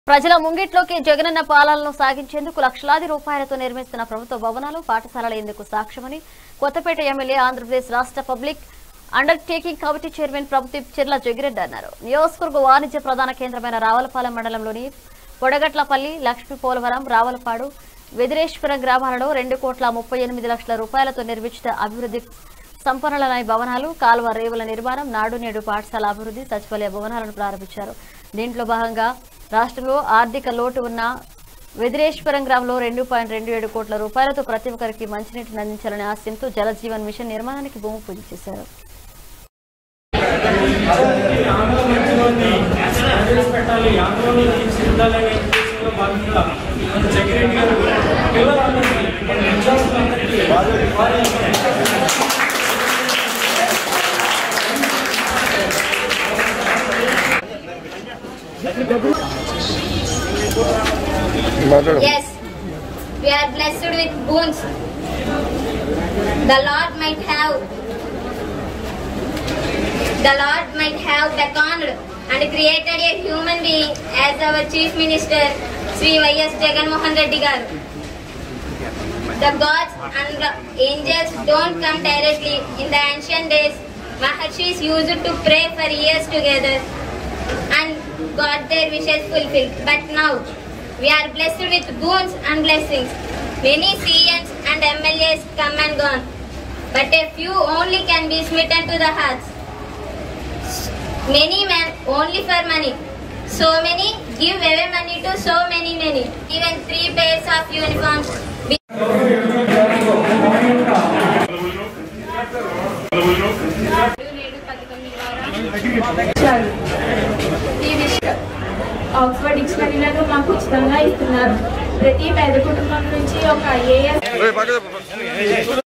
ప్రజల ముంగిట్లోకి జగనన్న పాలనను సాగించేందుకు లక్షలాది రూపాయలతో నిర్మిస్తున్న ప్రభుత్వ భవనాలు పాఠశాలల ఎందుకు సాక్ష్యమని కొత్తపేట ఎమ్మెల్యే ఆంధ్రప్రదేశ్ రాష్ట్ర పబ్లిక్ అండర్టేకింగ్ కమిటీ చైర్మన్ ప్రభుత్వ చెర్ల జగిరెడ్డి అన్నారు నియోజకవర్గ వాణిజ్య ప్రధాన కేంద్రమైన రావులపాలెం మండలంలోని పొడగట్లపల్లి లక్ష్మీ పోలవరం రావులపాడు వెదిరేశ్వరం గ్రామాలలో రెండు కోట్ల ముప్పై ఎనిమిది లక్షల రూపాయలతో నిర్మించిన అభివృద్ధి సంపన్నులైన భవనాలు కాలువ రేవుల నిర్మాణం నాడు నేడు పాఠశాల అభివృద్ధి సచివాలయ భవనాలను ప్రారంభించారు దీంట్లో భాగంగా రాష్ట్రంలో ఆర్థిక లోటు ఉన్న వెదిరేశ్వరం గ్రామంలో రెండు పాయింట్ రెండు ఏడు కోట్ల రూపాయలతో ప్రతి ఒక్కరికి మంచినీటిని అందించాలనే ఆశయంతో జలజీవన్ మిషన్ నిర్మాణానికి భూమి పూజ చేశారు పెట్టాలి ఆందోళన తీర్చిదిద్దాలనే ఉద్దేశంలో భాగంగా మన జగిరెడ్డి గారు పిల్లలందరికీ మన విద్యార్థులందరికీ వారి యొక్క Yes, we are blessed with boons. The Lord might have, the Lord might have beckoned and created a human being as our Chief Minister, Sri Y.S. Jagan Mohan Reddy garu. The gods and the angels don't come directly. In the ancient days, Maharshis used to pray for years together and got their wishes fulfilled. But now, we are blessed with boons and blessings. Many CNs and MLAs come and gone, but a few only can be smitten to the hearts. Many men only for money. So many give away money to so many many. Even three pairs of uniforms. నేడు పథకం ద్వారా చాలు. ఈ విషయం Oxford డిక్షనరీలను మాకు ఉచితంగా ఇస్తున్నారు ప్రతి పేద కుటుంబం నుంచి ఒక ఐఏఎస్